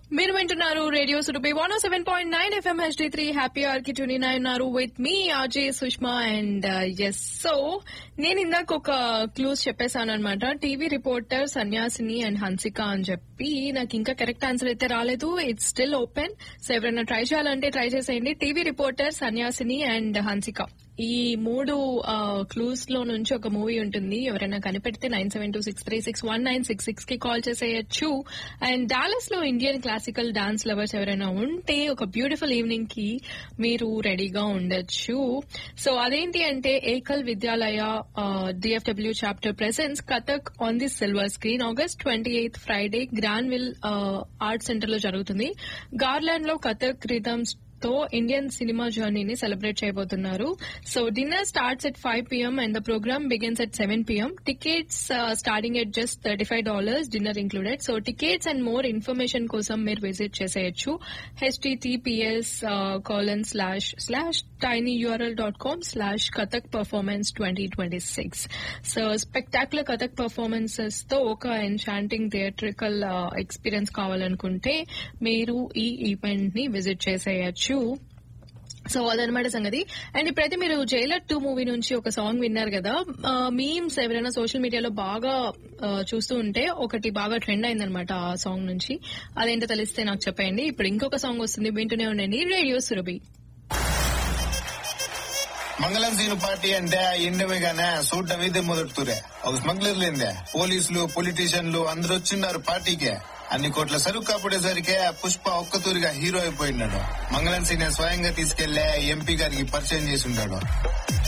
మీరు వింటున్నారు radio Surabhi one seven point nine FM HD three happy hour కి tune ఉన్నారు విత్ మీ RJ Sushma and yes so నేను ఇందాక ఒక క్లూస్ చెప్పేశాను అనమాట TV reporter Sanyasini and Hansika అని చెప్పి నాకు ఇంకా కరెక్ట్ ఆన్సర్ అయితే రాలేదు ఇట్స్ స్టిల్ ఓపెన్ సో ఎవరైనా ట్రై చేయాలంటే ట్రై చేసేయండి TV reporter Sanyasini and Hansika ఈ మూడు క్లూస్ లో నుంచి ఒక మూవీ ఉంటుంది ఎవరైనా కనిపెడితే nine seven two six three six one nine six six కి కాల్ చేసేయచ్చు అండ్ డాలస్ లో ఇండియన్ క్లాసికల్ డాన్స్ లవర్స్ ఎవరైనా ఉంటే ఒక బ్యూటిఫుల్ ఈవినింగ్ కి మీరు రెడీగా ఉండొచ్చు సో అదేంటి అంటే Ekal Vidyalaya DFW chapter presents Kathak on the silver screen August twenty eighth Friday Granville art center లో జరుగుతుంది గార్లాండ్ లో కథక్ రిథమ్స్ తో ఇండియన్ సినిమా జర్నీని సెలబ్రేట్ చేయబోతున్నారు so dinner starts at five PM and the programme begins at seven PM tickets starting at just thirty five dollars dinner included so tickets and more information కోసం మీరు visit చేసేయచ్చు HTTPS colon slash slash tiny URL dot com slash Kathak performance twenty twenty six so spectacular Kathak performances తో ఒక ఎన్షాంటింగ్ theatrical experience కావాలనుకుంటే మీరు ఈ event ని visit చేసేయచ్చు సో అదనమాట సంగతి అండ్ ఇప్పుడైతే మీరు జైలర్ టూ మూవీ నుంచి ఒక సాంగ్ విన్నారు కదా మీమ్స్ ఎవరైనా సోషల్ మీడియాలో బాగా ఆ, చూస్తూ ఉంటే ఒకటి బాగా ట్రెండ్ అయిందనమాట ఆ సాంగ్ నుంచి అదేంటో తెలిస్తే నాకు చెప్పండి ఇప్పుడు ఇంకొక సాంగ్ వస్తుంది వింటూనే ఉండండి రేడియో సురభి మంగళం సీను పార్టీ అంటే ఎండవేగానే చూడటం ఇదే మొదలుతురే ఒక స్మగ్లర్లేందే పోలీసులు పొలిటీషియన్లు అందరూ వచ్చిన్నారు పార్టీకే అన్ని కోట్ల సరుకు కాపాడేసరికి పుష్ప ఒక్కతూరిగా హీరో అయిపోయినాడు మంగళం సీనే స్వయంగా తీసుకెళ్లే ఎంపీ గారికి పరిచయం చేసి ఉన్నాడు